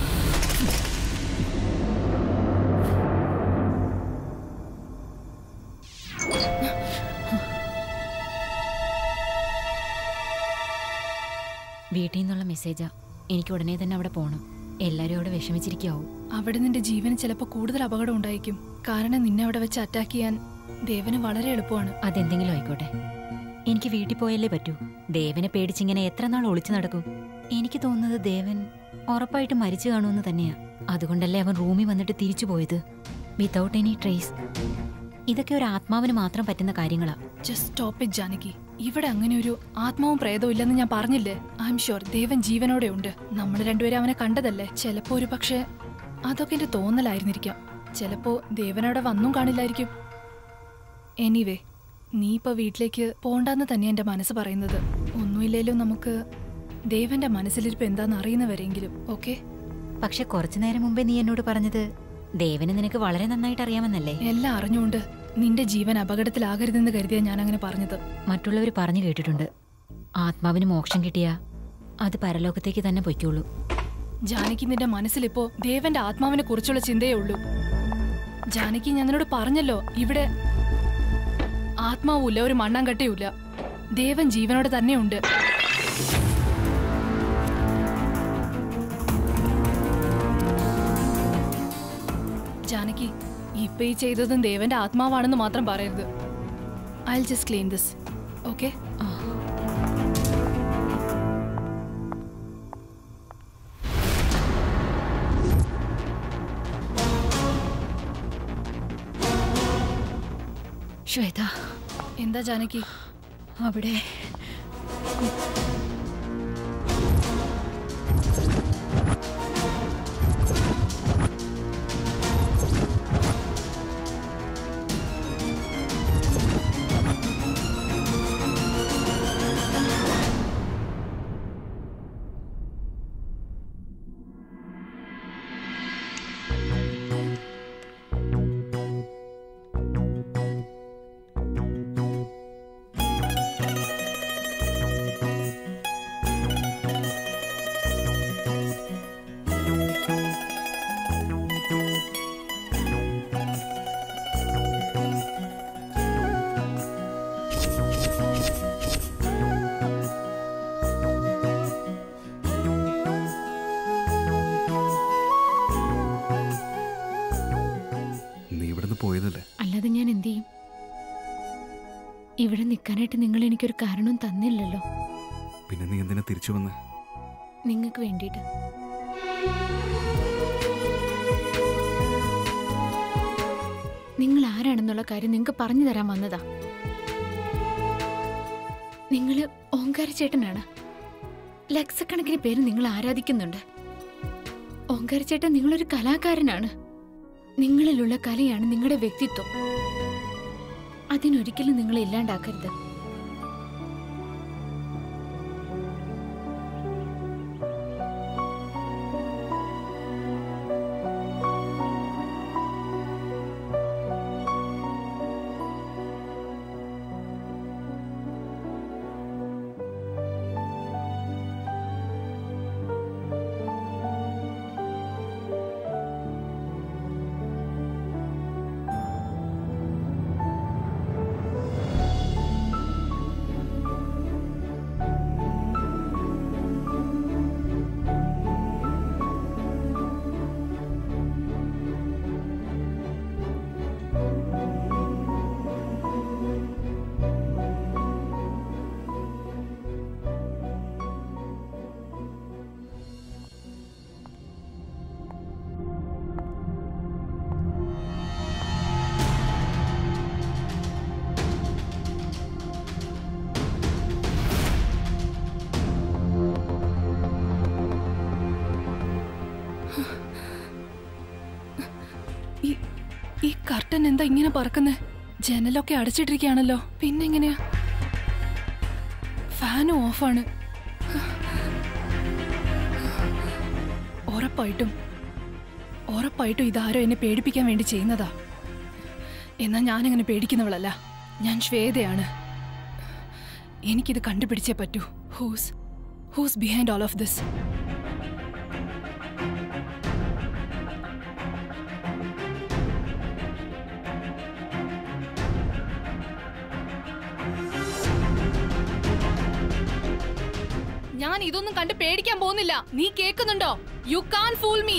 വീട്ടിൽ നിന്നുള്ള മെസ്സേജാ എനിക്ക് ഉടനെ തന്നെ അവിടെ പോകണം എല്ലാവരും അവിടെ വിഷമിച്ചിരിക്കാവും അവിടെ നിന്റെ ജീവന് ചിലപ്പോൾ കൂടുതൽ അപകടം ഉണ്ടായിരിക്കും കാരണം നിന്നെ അവിടെ വെച്ച് അറ്റാക്ക് ചെയ്യാൻ ദേവന് വളരെ എളുപ്പമാണ് അതെന്തെങ്കിലും ആയിക്കോട്ടെ എനിക്ക് വീട്ടിൽ പോയല്ലേ പറ്റൂ ദേവനെ പേടിച്ചിങ്ങനെ എത്ര നാൾ ഒളിച്ചു നടക്കും എനിക്ക് തോന്നുന്നത് ദേവൻ ഉറപ്പായിട്ട് മരിച്ചു കാണുമെന്ന് തന്നെയാ അതുകൊണ്ടല്ലേ അവൻ റൂമിൽ വന്നിട്ട് തിരിച്ചു പോയത് വിതൗട്ട് എനി ട്രേസ് ഇതൊക്കെ ഒരു ആത്മാവിന് മാത്രം പറ്റുന്ന കാര്യങ്ങളാ ജസ്റ്റ് സ്റ്റോപ്പ് ഇറ്റ് ജാനകി ഇവിടെ അങ്ങനെ ഒരു ആത്മാവും പ്രേതവും ഇല്ലെന്ന് ഞാൻ പറഞ്ഞില്ലേ ഐ എം ഷുവർ ദേവൻ ജീവനോടെ ഉണ്ട് നമ്മൾ രണ്ടുപേരും അവനെ കണ്ടതല്ലേ ചിലപ്പോ ഒരു പക്ഷേ അതൊക്കെ എന്റെ തോന്നലായിരുന്നിരിക്കാം ചിലപ്പോ ദേവനവിടെ വന്നും കാണില്ലായിരിക്കും എനിവേ നീ ഇപ്പൊ വീട്ടിലേക്ക് പോണ്ടെന്ന് തന്നെ എന്റെ മനസ്സ് പറയുന്നത് ഒന്നുമില്ലേലും നമുക്ക് ദേവന്റെ മനസ്സിലിരിപ്പ് എന്താന്ന് അറിയുന്നവരെങ്കിലും ഓക്കെ പക്ഷെ കുറച്ചു നേരം മുമ്പേ നീ എന്നോട് പറഞ്ഞത് ദേവനെ നിനക്ക് വളരെ നന്നായിട്ട് അറിയാമെന്നല്ലേ എല്ലാം അറിഞ്ഞുകൊണ്ട് നിന്റെ ജീവൻ അപകടത്തിലാകരുതെന്ന് കരുതിയാ ഞാൻ അങ്ങനെ പറഞ്ഞത് മറ്റുള്ളവർ പറഞ്ഞു കേട്ടിട്ടുണ്ട് ആത്മാവിന് മോക്ഷം കിട്ടിയാ അത് പരലോകത്തേക്ക് തന്നെ പൊയ്ക്കോളൂ ജാനകി നിന്റെ മനസ്സിലിപ്പോ ദേവന്റെ ആത്മാവിനെ കുറിച്ചുള്ള ചിന്തയേ ഉള്ളൂ ജാനകി ഞാൻ നിന്നോട് പറഞ്ഞല്ലോ ഇവിടെ ആത്മാവുമില്ല ഒരു മണ്ണാങ്കട്ടയുമില്ല ദേവൻ ജീവനോടെ തന്നെയുണ്ട് ജാനകി ഇപ്പൊ ഈ ചെയ്തതും ദേവന്റെ ആത്മാവാണെന്ന് മാത്രം പറയരുത് I just clean this okay Shweta എന്താ ജാനകി അവിടെ നീ ഇവിടുന്ന് പോയതല്ലേ അല്ലാതെ ഞാൻ എന്ത് ചെയ്യും ഇവിടെ നിൽക്കാനായിട്ട് നിങ്ങൾ എനിക്കൊരു കാരണം തന്നില്ലല്ലോ പിന്നെ നീ എന്തിനാ തിരിച്ചു വന്ന് നിങ്ങൾക്ക് വേണ്ടിയിട്ട് നിങ്ങൾ ആരാണെന്നുള്ള കാര്യം നിങ്ങൾക്ക് പറഞ്ഞു തരാൻ വന്നതാ നിങ്ങൾ ഓങ്കാര ചേട്ടനാണ് ലക്ഷക്കണക്കിന് പേര് നിങ്ങൾ ആരാധിക്കുന്നുണ്ട് ഓങ്കാര ചേട്ടൻ നിങ്ങളൊരു കലാകാരനാണ് നിങ്ങളിലുള്ള കലയാണ് നിങ്ങളുടെ വ്യക്തിത്വം അതിനൊരിക്കലും നിങ്ങൾ ഇല്ലാണ്ടാക്കരുത് ഈ ഈ കർട്ടൻ എന്താ ഇങ്ങനെ പറക്കുന്നേ ജനലൊക്കെ അടച്ചിട്ടിരിക്കുകയാണല്ലോ പിന്നെങ്ങനെയാ ഫാനും ഓഫാണ് ഉറപ്പായിട്ടും ഉറപ്പായിട്ടും ഇതാരോ എന്നെ പേടിപ്പിക്കാൻ വേണ്ടി ചെയ്യുന്നതാ എന്നാൽ ഞാനങ്ങനെ പേടിക്കുന്നവളല്ല ഞാൻ ശ്വേതയാണ് എനിക്കിത് കണ്ടുപിടിച്ചേ പറ്റൂ who's who's behind all of this ഞാൻ ഇതൊന്നും കണ്ട് പേടിക്കാൻ പോകുന്നില്ല നീ കേൾക്കുന്നുണ്ടോ you can fool me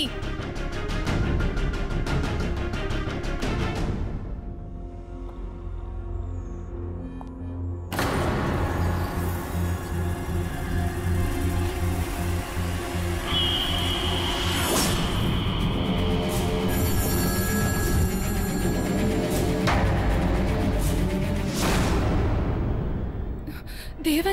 Devan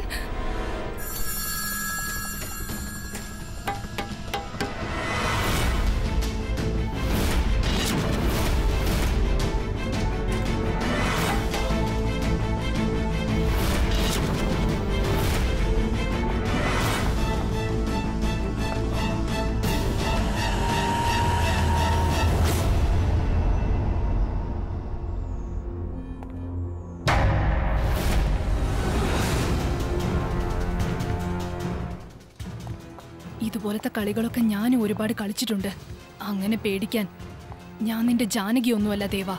ഇതുപോലത്തെ കളികളൊക്കെ ഞാനും ഒരുപാട് കളിച്ചിട്ടുണ്ട് അങ്ങനെ പേടിക്കാൻ ഞാൻ നിന്റെ ജാനകി ഒന്നുമല്ല ദേവാ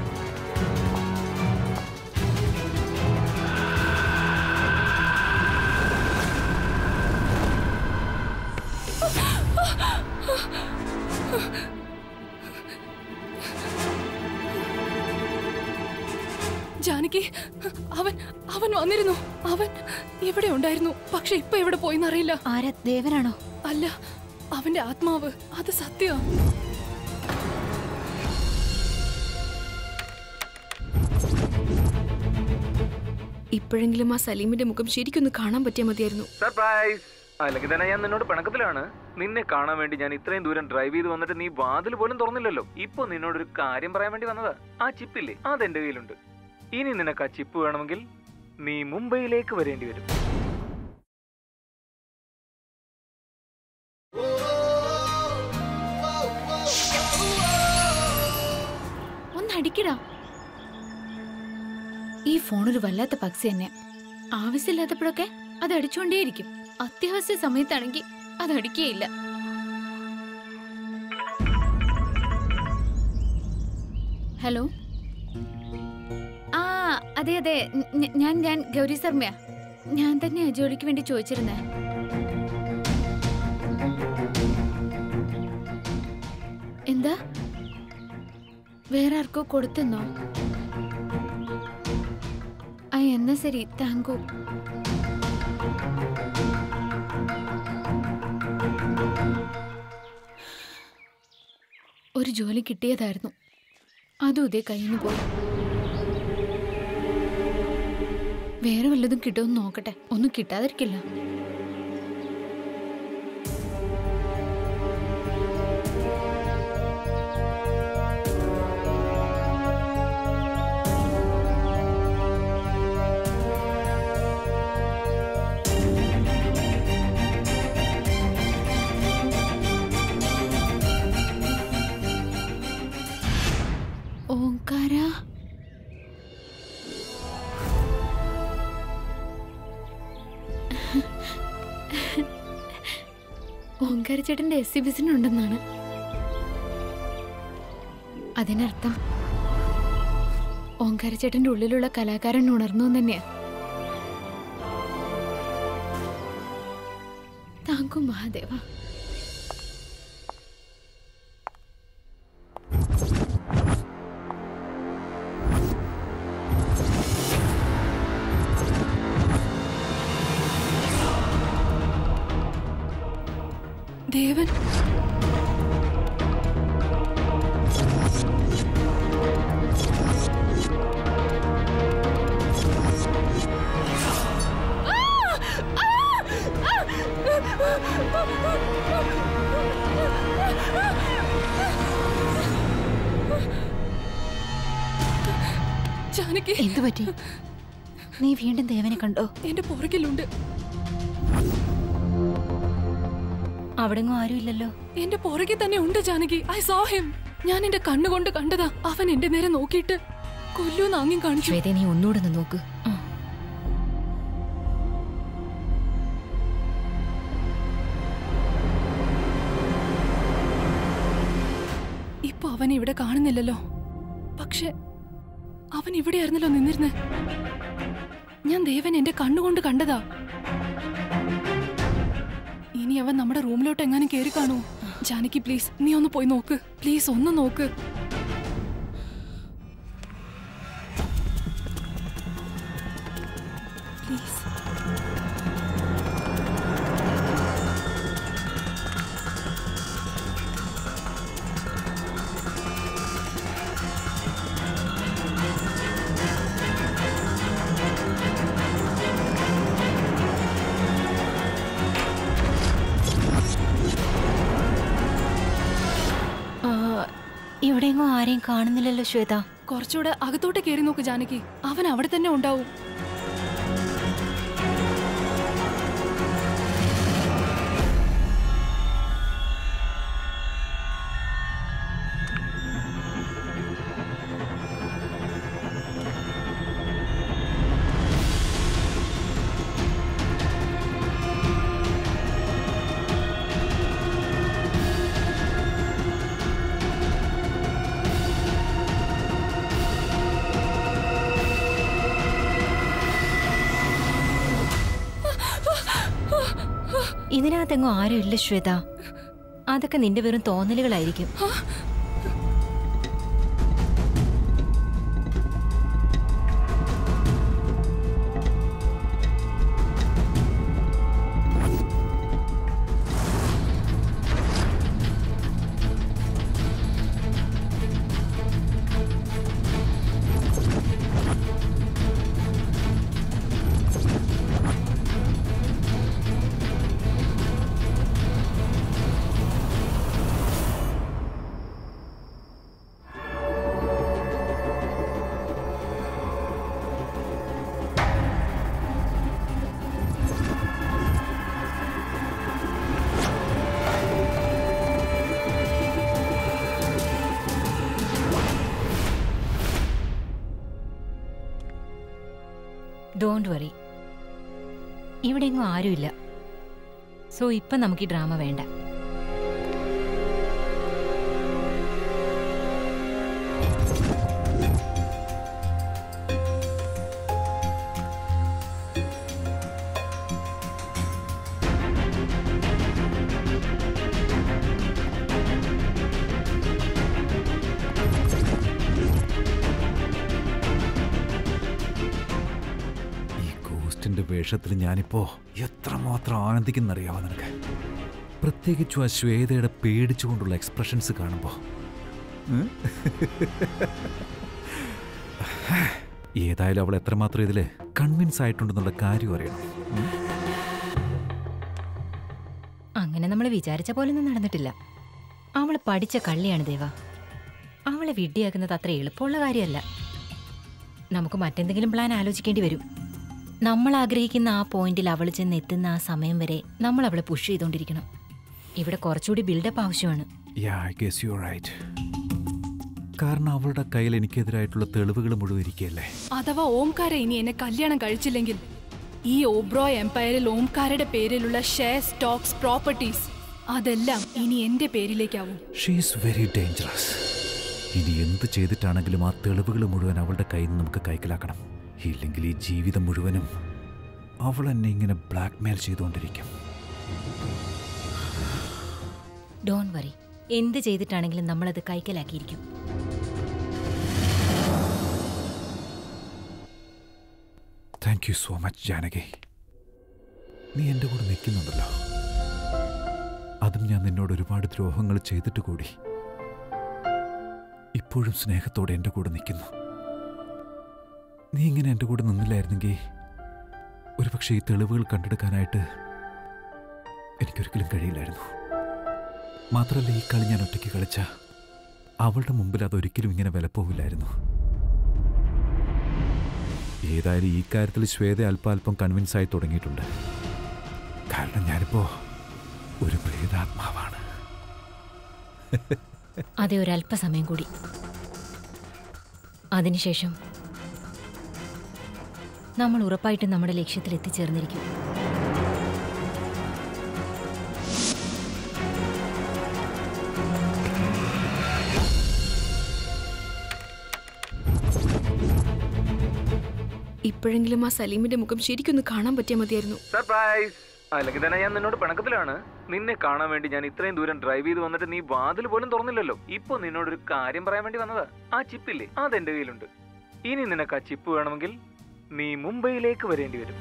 ജാനകി അവൻ അവൻ വന്നിരുന്നു അവൻ ഇവിടെ ഉണ്ടായിരുന്നു പക്ഷെ ഇപ്പൊ എവിടെ പോയിന്നറിയില്ല ആരാ ദേവനാണോ അല്ല അവന്റെ ആത്മാവ് അത് സത്യം ഇപ്പോഴെങ്കിലും ആ സലീമിന്റെ മുഖം ശരിക്കൊന്ന് കാണാൻ പറ്റിയാൽ മതിയായിരുന്നു സർപ്രൈസ് അല്ലെങ്കിൽ തന്നെ ഞാൻ നിന്നോട് പിണക്കത്തിലാണ് നിന്നെ കാണാൻ വേണ്ടി ഞാൻ ഇത്രയും ദൂരം ഡ്രൈവ് ചെയ്ത് വന്നിട്ട് നീ വാതിൽ പോലും തുറന്നില്ലല്ലോ ഇപ്പൊ നിന്നോടൊരു കാര്യം പറയാൻ വേണ്ടി വന്നതാ ആ ചിപ്പില്ലേ അതെന്റെ കയ്യിലുണ്ട് ഇനി നിനക്ക് ആ ചിപ്പ് വേണമെങ്കിൽ നീ മുംബൈയിലേക്ക് വരേണ്ടി വരും ഒന്നടിക്കടാ ഈ ഫോണൊരു വല്ലാത്ത പക്ഷി തന്നെ ആവശ്യമില്ലാത്തപ്പോഴൊക്കെ അത് അടിച്ചുകൊണ്ടേയിരിക്കും അത്യാവശ്യ സമയത്താണെങ്കിൽ അത് അടിക്കുകയില്ല ഹലോ ആ അതെ അതെ ഞ- ഞാൻ ഞാൻ ഗൗരി ശർമ്മയാ ഞാൻ തന്നെയാ ജോലിക്ക് വേണ്ടി ചോദിച്ചിരുന്നേ എന്താ വേറെ ആർക്കോ കൊടുത്തെന്നോ ആ എന്നാ ശരി താങ്കു ഒരു ജോലി കിട്ടിയതായിരുന്നു അതും ഇതേ കയ്യിൽ നിന്ന് പോയി വേറെ വല്ലതും കിട്ടുമെന്ന് നോക്കട്ടെ ഒന്നും കിട്ടാതിരിക്കില്ല ഓങ്കാര ഓങ്കാര ചേട്ടന്റെ എസ് സി ബിസിനുണ്ടെന്നാണ് അതിനർത്ഥം ഓങ്കാര ചേട്ടന്റെ ഉള്ളിലുള്ള കലാകാരൻ ഉണർന്നു എന്ന് തന്നെയാ താങ്കു മഹാദേവ ദേവൻ എന്തു പറ്റി നീ വീണ്ടും ദേവനെ കണ്ടോ എന്റെ പുറകിലുണ്ട് അവിടെങ്ങും ആരുമില്ലല്ലോ എന്റെ പുറകെ തന്നെ ഉണ്ട് ജാനകി ഐ സോ ഹിം ഞാൻ എന്റെ കണ്ണുകൊണ്ട് കണ്ടതാ അവൻ എന്റെ നേരെ നോക്കിയിട്ട് കൊല്ലൂന്ന് ആംഗ്യം കാണിച്ചു ശ്വേത നീ ഒന്നുകൂടെ ഒന്ന് നോക്ക് ആ. ഇപ്പൊ അവൻ ഇവിടെ കാണുന്നില്ലല്ലോ പക്ഷെ അവൻ ഇവിടെയായിരുന്നല്ലോ നിന്നിരുന്ന് ഞാൻ ദേവൻ എന്റെ കണ്ണുകൊണ്ട് കണ്ടതാ ഇനി അവൻ നമ്മുടെ റൂമിലോട്ട് എങ്ങാനും കേറി കാണൂ ജാനകി പ്ലീസ് നീ ഒന്ന് പോയി നോക്ക് പ്ലീസ് ഒന്ന് നോക്ക് പ്ലീസ് ആ, ഇവിടെയെങ്ങും ആരെയും കാണുന്നില്ലല്ലോ ശ്വേത കുറച്ചുകൂടെ അകത്തോട്ട് കയറി നോക്ക് ജാനകി അവൻ അവിടെ തന്നെ ഉണ്ടാവും ഇതിനകത്തെങ്ങും ആരും ഇല്ല ശ്വേത അതൊക്കെ നിന്റെ വെറും തോന്നലുകളായിരിക്കും ഡോണ്ട് വറി ഇവിടെയെങ്ങും ആരുമില്ല സോ ഇപ്പം നമുക്ക് ഈ ഡ്രാമ വേണ്ട ഈ ഗോസ്റ്റിന്റെ വേഷത്തിൽ ഞാനിപ്പോ എത്രമാത്രം ആനന്ദിക്കുന്നറിയാവോ നിനക്ക് പ്രത്യേകിച്ചും ആ ശ്വേതയുടെ പേടിച്ചുകൊണ്ടുള്ള എക്സ്പ്രഷൻസ് കാണുമ്പോ ഉം? ഏതായാലും അവൾ എത്രമാത്രം ഇതില് കൺവിൻസ് ആയിട്ടുണ്ടെന്നുള്ള കാര്യം അറിയണം ഉം? അങ്ങനെ നമ്മൾ വിചാരിച്ച പോലൊന്നും നടന്നിട്ടില്ല അവൾ പഠിച്ച കള്ളിയാണ് ദേവ അവളെ വിഡ്ഢിയാക്കുന്നത് അത്ര എളുപ്പമുള്ള കാര്യമല്ല നമുക്ക് മറ്റെന്തെങ്കിലും പ്ലാൻ ആലോചിക്കേണ്ടി വരും നമ്മൾ ആഗ്രഹിക്കുന്ന ആ പോയിന്റിൽ അവൾ ചെന്ന് എത്തുന്ന ആ സമയം വരെ നമ്മൾ അവളെ പുഷ് ചെയ്തുകൊണ്ടിരിക്കണം ഇവിടെ കുറച്ചുകൂടി ബിൽഡപ്പ് ആവശ്യമാണ് Yeah, I guess you're right. കാരണം അവളുടെ കയ്യിൽ എനിക്കെതിരായിട്ടുള്ള തെളിവുകൾ മുഴുവൻ ഇരിക്കുകയല്ലേ അഥവാ ഓംകാര ഇനി എന്നെ കല്യാണം കഴിച്ചില്ലെങ്കിൽ ഈ ഓബ്രോയ് എംപയറിൽ ഓംകാരയുടെ പേരിലുള്ള ഷെയർ സ്റ്റോക്സ് പ്രോപ്പർട്ടീസ് അതെല്ലാം ഇനി എന്റെ പേരിലേക്കാവും ഷീസ് വെരി ഡേഞ്ചറസ് ഇനി എന്ത് ചെയ്തിട്ടാണെങ്കിലും ആ തെളിവുകൾ മുഴുവൻ അവളുടെ കയ്യിൽ നിന്ന് നമുക്ക് കൈക്കലാക്കണം ഇല്ലെങ്കിൽ ഈ ജീവിതം മുഴുവനും അവൾ എന്നെ ഇങ്ങനെ ബ്ലാക്ക്മെയിൽ ചെയ്തുകൊണ്ടിരിക്കും ഡോൺ വറി എന്ത് ചെയ്തിട്ടാണെങ്കിലും നമ്മളത് കൈക്കലാക്കിയിരിക്കും thank you so much Janaki നീ എൻ്റെ കൂടെ നിൽക്കുന്നുണ്ടല്ലോ അതും ഞാൻ നിന്നോട് ഒരുപാട് ദ്രോഹങ്ങൾ ചെയ്തിട്ട് കൂടി ഇപ്പോഴും സ്നേഹത്തോടെ എൻ്റെ കൂടെ നിൽക്കുന്നു നീ ഇങ്ങനെ എൻ്റെ കൂടെ നിന്നില്ലായിരുന്നെങ്കിൽ ഒരുപക്ഷെ ഈ തെളിവുകൾ കണ്ടെടുക്കാനായിട്ട് എനിക്കൊരിക്കലും കഴിയില്ലായിരുന്നു മാത്രമല്ല ഈ കളി ഞാൻ ഒറ്റയ്ക്ക് കളിച്ച അവളുടെ മുമ്പിൽ അതൊരിക്കലും ഇങ്ങനെ വിലപ്പോവില്ലായിരുന്നു ഏതായാലും ഈ കാര്യത്തിൽ ശ്വേത അല്പാൽപ്പം കൺവിൻസ് ആയി തുടങ്ങിയിട്ടുണ്ട് കാരണം ഞാനിപ്പോ ഒരു പ്രേതാത്മാവാണ് അതെ ഒരല്പസമയം കൂടി അതിനുശേഷം നമ്മൾ ഉറപ്പായിട്ടും നമ്മുടെ ലക്ഷ്യത്തിൽ എത്തിച്ചേർന്നിരിക്കും ഇപ്പോഴെങ്കിലും ആ സലീമിന്റെ മുഖം ശരിക്കൊന്ന് കാണാൻ പറ്റിയാൽ മതിയായിരുന്നു സർപ്രൈസ് അല്ലെങ്കിൽ തന്നെ ഞാൻ നിന്നോട് പിണക്കത്തിലാണ് നിന്നെ കാണാൻ വേണ്ടി ഞാൻ ഇത്രയും ദൂരം ഡ്രൈവ് ചെയ്ത് വന്നിട്ട് നീ വാതിൽ പോലും തുറന്നില്ലല്ലോ ഇപ്പൊ നിന്നോടൊരു കാര്യം പറയാൻ വേണ്ടി വന്നതാ ആ ചിപ്പില്ലേ അതെന്റെ കയ്യിലുണ്ട് ഇനി നിനക്ക് ആ ചിപ്പ് വേണമെങ്കിൽ നീ മുംബൈയിലേക്ക് വരേണ്ടി വരും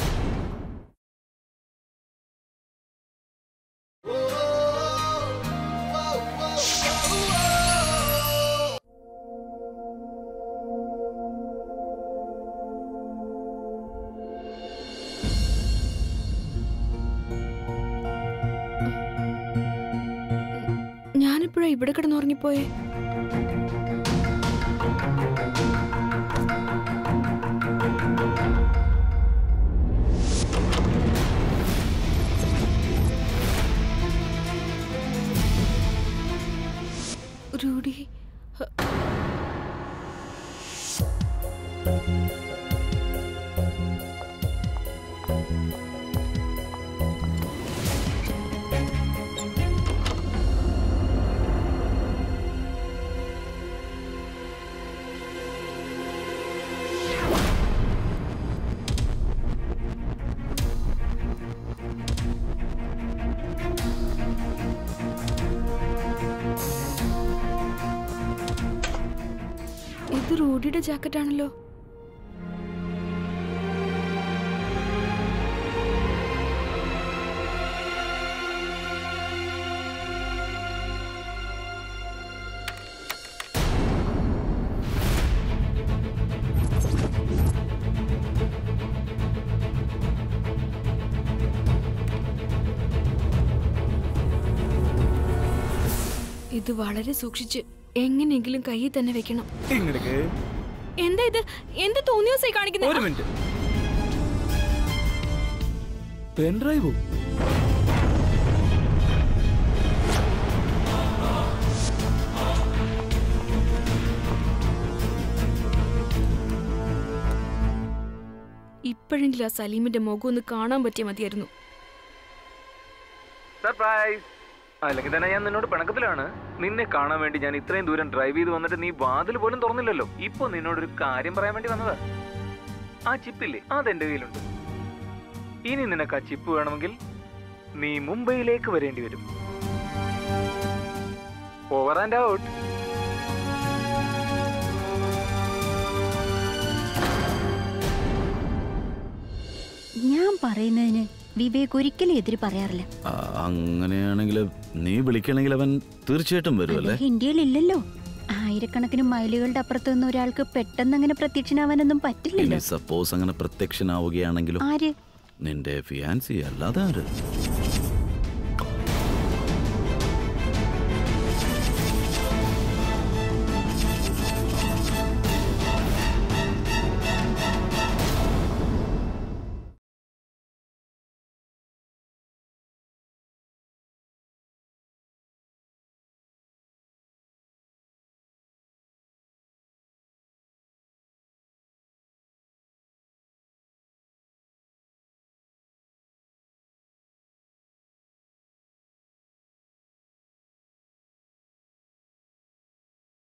ഞാനിപ്പോഴാ ഇവിടെ കിടന്നുറങ്ങിപ്പോയേ റൂഡി ഇത് റൂഡിയുടെ ജാക്കറ്റ് ആണല്ലോ ഇത് വളരെ സൂക്ഷിച്ച് എങ്ങനെയെങ്കിലും കയ്യിൽ തന്നെ വെക്കണം ഇങ്ങടക്ക് എന്താ ഇത് എന്ത് തോന്നിയ ദിവസമായി ഒരു കാണിക്കുന്നത് മിനിറ്റ് പെൻഡ്രൈവോ ഇപ്പോഴെങ്കിലും ആ സലീമിന്റെ മുഖം ഒന്ന് കാണാൻ പറ്റിയ മതിയായിരുന്നു സർപ്രൈസ് അല്ലെങ്കിൽ തന്നെ ഞാൻ നിന്നോട് പിണക്കത്തിലാണ് നിന്നെ കാണാൻ വേണ്ടി ഞാൻ ഇത്രയും ദൂരം ഡ്രൈവ് ചെയ്ത് വന്നിട്ട് നീ വാതിൽ പോലും തുറന്നില്ലല്ലോ ഇപ്പൊ നിന്നോടൊരു കാര്യം പറയാൻ വേണ്ടി വന്നതാ ആ ചിപ്പില്ലേ അതെന്റെ കയ്യിലുണ്ട് ഇനി നിനക്ക് ആ ചിപ്പ് വേണമെങ്കിൽ നീ മുംബൈയിലേക്ക് വരേണ്ടി വരും ഓവർ ആൻഡ് ഔട്ട് ഞാൻ പറയുന്നതിന് വിവേക് ഒരിക്കലും എതിര് പറയാറില്ല ആ, അങ്ങനെയാണെങ്കിൽ നീ വിളിക്കണമെങ്കിൽ അവൻ തീർച്ചയായിട്ടും വരുമല്ലേ അദ്ദേഹം ഇന്ത്യയിലില്ലല്ലോ ആയിരക്കണക്കിന് മൈലുകളുടെ അപ്പുറത്ത് നിന്ന് ഒരാൾക്ക് പെട്ടെന്ന് അങ്ങനെ പ്രത്യക്ഷനാവാനൊന്നും ഇനി പറ്റില്ലല്ലോ സപ്പോസ് അങ്ങനെ പ്രത്യക്ഷനാവുകയാണെങ്കിലും ആര് നിന്റെ ഫിയാൻസി അല്ലാതെ ആര്